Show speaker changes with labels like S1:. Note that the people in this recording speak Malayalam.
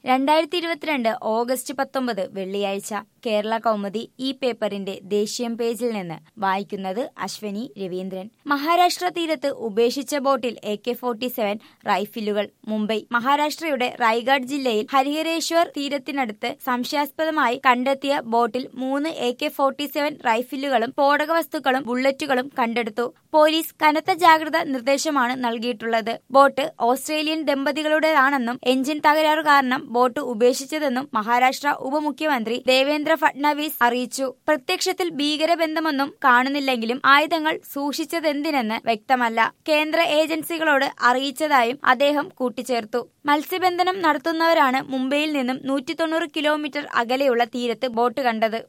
S1: രണ്ടായിരത്തി ഇരുപത്തിരണ്ട് ഓഗസ്റ്റ് പത്തൊമ്പത് വെള്ളിയാഴ്ച കേരള കൗമുദി ഈ പേപ്പറിന്റെ ദേശീയം പേജിൽ നിന്ന് വായിക്കുന്നത് അശ്വനി രവീന്ദ്രൻ മഹാരാഷ്ട്ര തീരത്ത് ഉപേക്ഷിച്ച ബോട്ടിൽ എ കെ ഫോർട്ടി സെവൻ റൈഫിലുകൾ മുംബൈ മഹാരാഷ്ട്രയുടെ റൈഗാഡ് ജില്ലയിൽ ഹരിഹരേശ്വർ തീരത്തിനടുത്ത് സംശയാസ്പദമായി കണ്ടെത്തിയ ബോട്ടിൽ മൂന്ന് എ കെ ഫോർട്ടി സെവൻ റൈഫിലുകളും സ്ഫോടക വസ്തുക്കളും ബുള്ളറ്റുകളും കണ്ടെടുത്തു പോലീസ് കനത്ത ജാഗ്രത നിർദ്ദേശമാണ് നൽകിയിട്ടുള്ളത് ബോട്ട് ഓസ്ട്രേലിയൻ ദമ്പതികളുടേതാണെന്നും എഞ്ചിൻ തകരാറു കാരണം ബോട്ട് ഉപേക്ഷിച്ചതെന്നും മഹാരാഷ്ട്ര ഉപമുഖ്യമന്ത്രി ദേവേന്ദ്ര ഫഡ്നാവിസ് അറിയിച്ചു പ്രത്യക്ഷത്തിൽ ഭീകരബന്ധമൊന്നും കാണുന്നില്ലെങ്കിലും ആയുധങ്ങൾ സൂക്ഷിച്ചതെന്തിനെന്ന് വ്യക്തമല്ല കേന്ദ്ര ഏജൻസികളോട് അറിയിച്ചതായും അദ്ദേഹം കൂട്ടിച്ചേർത്തു മത്സ്യബന്ധനം നടത്തുന്നവരാണ് മുംബൈയിൽ നിന്നും നൂറ്റി തൊണ്ണൂറ് കിലോമീറ്റർ അകലെയുള്ള തീരത്ത് ബോട്ട് കണ്ടത്